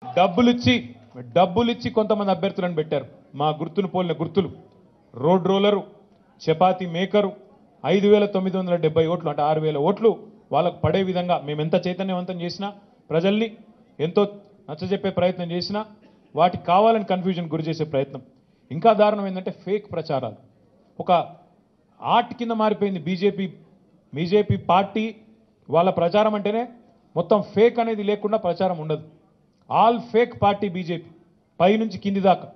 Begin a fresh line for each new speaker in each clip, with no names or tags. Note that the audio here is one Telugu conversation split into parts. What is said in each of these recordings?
డబ్బులిచ్చి డబ్బులిచ్చి కొంతమంది అభ్యర్థులను పెట్టారు మా గుర్తును పోలిన గుర్తులు రోడ్ రోలరు చపాతీ మేకరు ఐదు వేల తొమ్మిది వందల డెబ్బై ఓట్లు అంటే ఆరు వేల ఓట్లు వాళ్ళకు పడే విధంగా మేము ఎంత చైతన్యవంతం చేసినా ప్రజల్ని ఎంతో నచ్చజెప్పే ప్రయత్నం చేసినా వాటికి కావాలని కన్ఫ్యూజన్ గురి చేసే ప్రయత్నం ఇంకా దారుణం ఏంటంటే ఫేక్ ప్రచారాలు ఒక ఆర్ట్ కింద మారిపోయింది బీజేపీ బీజేపీ పార్టీ వాళ్ళ ప్రచారం అంటేనే మొత్తం ఫేక్ అనేది లేకుండా ప్రచారం ఉండదు ఆల్ ఫేక్ పార్టీ బీజేపీ పైనుంచి కింది దాకా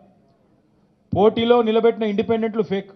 పోటీలో నిలబెట్టిన ఇండిపెండెంట్లు ఫేక్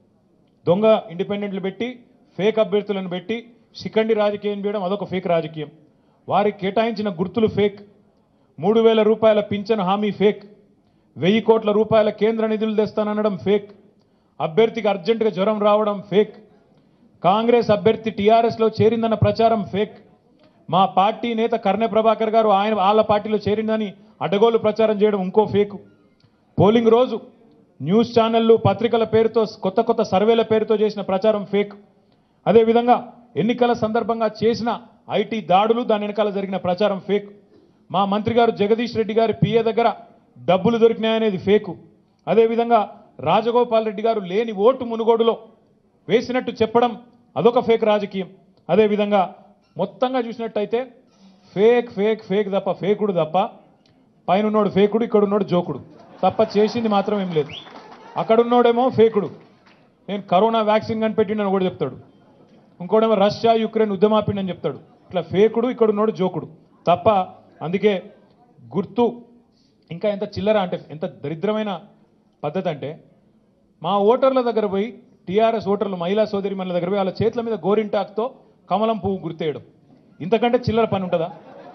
దొంగ ఇండిపెండెంట్లు పెట్టి ఫేక్ అభ్యర్థులను పెట్టి శిఖండి రాజకీయం చేయడం అదొక ఫేక్ రాజకీయం వారికి కేటాయించిన గుర్తులు ఫేక్ మూడు వేల రూపాయల పింఛన్ హామీ ఫేక్ వెయ్యి కోట్ల రూపాయల కేంద్ర నిధులు తెస్తాననడం ఫేక్ అభ్యర్థికి అర్జెంటుగా జ్వరం రావడం ఫేక్ కాంగ్రెస్ అభ్యర్థి టీఆర్ఎస్లో చేరిందన్న ప్రచారం ఫేక్ మా పార్టీ నేత కర్ణె ప్రభాకర్ గారు ఆయన వాళ్ళ పార్టీలో చేరిందని అడ్డగోలు ప్రచారం చేయడం ఇంకో ఫేక్ పోలింగ్ రోజు న్యూస్ ఛానళ్లు పత్రికల పేరుతో కొత్త కొత్త సర్వేల పేరుతో చేసిన ప్రచారం ఫేక్ అదేవిధంగా ఎన్నికల సందర్భంగా చేసిన ఐటీ దాడులు దాని వెనకాల జరిగిన ప్రచారం ఫేక్ మా మంత్రి గారు జగదీష్ రెడ్డి గారి పిఏ దగ్గర డబ్బులు దొరికినాయనేది ఫేకు అదేవిధంగా రాజగోపాల్ రెడ్డి గారు లేని ఓటు మునుగోడులో వేసినట్టు చెప్పడం అదొక ఫేక్ రాజకీయం అదేవిధంగా మొత్తంగా చూసినట్టయితే ఫేక్ ఫేక్ ఫేక్ తప్ప ఫేకుడు తప్ప పైన ఉన్నోడు ఫేకుడు ఇక్కడ ఉన్నోడు జోకుడు తప్ప చేసింది మాత్రం ఏం లేదు అక్కడ ఉన్నోడేమో ఫేకుడు నేను కరోనా వ్యాక్సిన్ కనిపెట్టిండని కూడా చెప్తాడు ఇంకోడేమో రష్యా యుక్రెయిన్ ఉద్యమాపిండని చెప్తాడు ఇట్లా ఫేకుడు ఇక్కడ ఉన్నోడు జోకుడు తప్ప అందుకే గుర్తు ఇంకా ఎంత చిల్లర అంటే ఎంత దరిద్రమైన పద్ధతి అంటే మా ఓటర్ల దగ్గర పోయి టీఆర్ఎస్ ఓటర్లు మహిళా సోదరి మన దగ్గర పోయి వాళ్ళ చేతుల మీద గోరింటాక్తో కమలం పువ్వు గుర్తేయడం ఇంతకంటే చిల్లర పని ఉంటుందా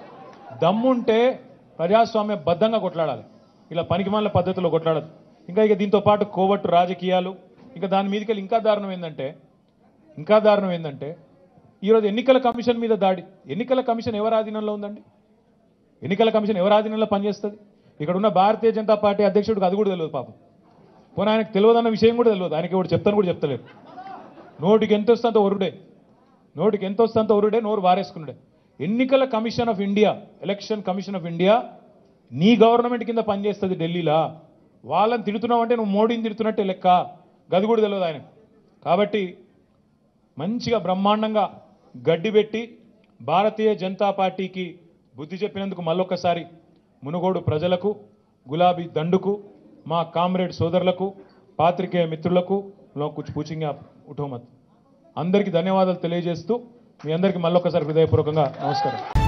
దమ్ముంటే ప్రజాస్వామ్య బద్ధంగా కొట్లాడాలి ఇలా పనికిమాల పద్ధతిలో కొట్లాడదు ఇంకా ఇక దీంతో పాటు కోవట్టు రాజకీయాలు ఇంకా దాని మీదకి వెళ్ళి ఇంకా దారుణం ఏంటంటే ఇంకా దారుణం ఏంటంటే ఈరోజు ఎన్నికల కమిషన్ మీద దాడి ఎన్నికల కమిషన్ ఎవరి ఆధీనంలో ఉందండి ఎన్నికల కమిషన్ ఎవరి ఆధీనంలో పనిచేస్తుంది ఇక్కడ ఉన్న భారతీయ జనతా పార్టీ అధ్యక్షుడికి అది కూడా తెలియదు పాపం పోనీ ఆయనకు తెలియదన్న విషయం కూడా తెలియదు ఆయనకి ఎవరు చెప్తాను కూడా చెప్తలేరు నోటికి ఎంత వస్తుందో ఒరుడే నోటికి ఎంత వస్తుందో ఒరుడే నోరు వారేసుకున్నాడే ఎన్నికల commission of India election commission of India నీ గవర్నమెంట్ కింద పనిచేస్తుంది ఢిల్లీలా వాళ్ళని తిడుతున్నావు అంటే నువ్వు మోడీని తిడుతున్నట్టే లెక్క గది కూడా తెలియదు ఆయన కాబట్టి మంచిగా బ్రహ్మాండంగా గడ్డి పెట్టి భారతీయ జనతా పార్టీకి బుద్ధి చెప్పినందుకు మళ్ళొక్కసారి మునుగోడు ప్రజలకు గులాబీ దండుకు మా కామ్రేడ్ సోదరులకు పాత్రికేయ మిత్రులకు లో కుछ పూచింగా ఉఠోమత్ అందరికీ ధన్యవాదాలు తెలియజేస్తూ మీ అందరికీ మళ్ళొక్కసారి హృదయపూర్వకంగా నమస్కారం